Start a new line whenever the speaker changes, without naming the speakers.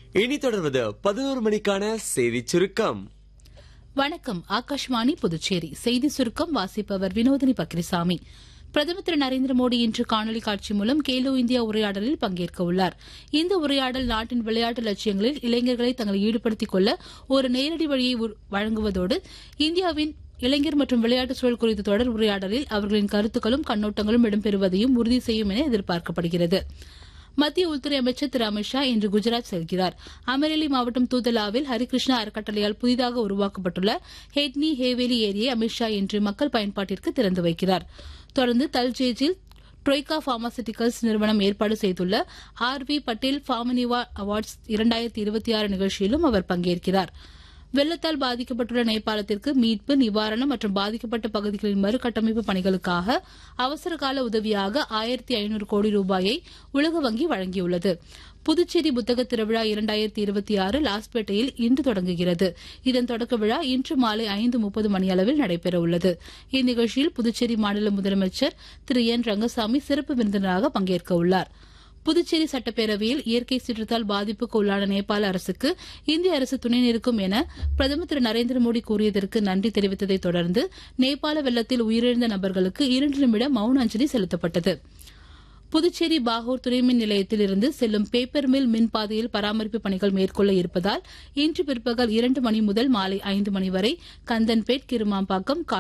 இனி தொடர்வது பதினோரு மணிக்கான செய்தி சுருக்கம்
வணக்கம் ஆகாஷ்வாணி புதுச்சேரி செய்தி சுருக்கம் வாசிப்பவர் வினோதினி பக்ரிசாமி பிரதமர் திரு நரேந்திர மோடி இன்று காணொலி காட்சி மூலம் கேலோ இந்தியா உரையாடலில் பங்கேற்க உள்ளார் இந்த உரையாடல் நாட்டின் விளையாட்டு லட்சியங்களில் இளைஞர்களை தங்களை ஈடுபடுத்திக் கொள்ள ஒரு நேரடி வழியை உரு- வழங்குவதோடு இந்தியாவின் இளைஞர் மற்றும் விளையாட்டு சூழல் குறித்த தொடர் உரையாடலில் அவர்களின் கருத்துக்களும் கண்ணோட்டங்களும் இடம்பெறுவதையும் உறுதி செய்யும் என எதிர்பார்க்கப்படுகிறது மத்திய உள்துறை அமைச்சர் திரு அமித்ஷா இன்று குஜராத் செல்கிறார் அமரேலி மாவட்டம் தூதலாவில் ஹரிகிருஷ்ணா அறக்கட்டளையால் புதிதாக உருவாக்கப்பட்டுள்ள ஹெட்னி ஹேவேலி ஏரியை அமித்ஷா இன்று மக்கள் பயன்பாட்டிற்கு திறந்து வைக்கிறார் தொடர்ந்து தல்ஜேஜில் ட்ரோய்கா பார்மாசிட்டிகல்ஸ் நிறுவனம் ஏற்பாடு செய்துள்ள ஆர் வி பட்டேல் ஃபார்மனிவா அவார்ட்ஸ் இரண்டாயிரத்தி இருபத்தி ஆறு நிகழ்ச்சியிலும் அவர் பங்கேற்கிறார் வெள்ளத்தால் பாதிக்கப்பட்டுள்ள நேபாளத்திற்கு மீட்பு நிவாரணம் மற்றும் பாதிக்கப்பட்ட பகுதிகளின் மறுகட்டமைப்பு பணிகளுக்காக அவசர கால உதவியாக ஆயிரத்தி ஐநூறு கோடி ரூபாயை உலக வங்கி வழங்கியுள்ளது புதுச்சேரி புத்தக திருவிழா இரண்டாயிரத்தி இருபத்தி ஆறு லாஸ்பேட்டையில் இன்று தொடங்குகிறது இதன் தொடக்க விழா இன்று மாலை ஐந்து முப்பது மணியளவில் நடைபெறவுள்ளது இந்நிகழ்ச்சியில் புதுச்சேரி மாநில முதலமைச்சர் திரு என் ரங்கசாமி சிறப்பு விருந்தினராக பங்கேற்க உள்ளார் புதுச்சேரி சட்டப்பேரவையில் இயற்கை சீற்றத்தால் பாதிப்புக்கு உள்ளான நேபாள அரசுக்கு இந்திய அரசு துணை நிற்கும் என பிரதமர் திரு நரேந்திர மோடி கூறியதற்கு நன்றி தெரிவித்ததைத் தொடர்ந்து நேபாள வெள்ளத்தில் உயிரிழந்த நபர்களுக்கு இரண்டு நிமிட மௌன அஞ்சலி செலுத்தப்பட்டது புதுச்சேரி பாகூர் துணைமின் நிலையத்தில் இருந்து செல்லும் பேப்பர் மில் மின் பாதையில் பராமரிப்பு பணிகள் மேற்கொள்ள இருப்பதால் இன்று பிற்பகல் இரண்டு மணி முதல் மாலை ஐந்து மணி வரை கந்தன்பேட் கிருமாம்பாக்கம்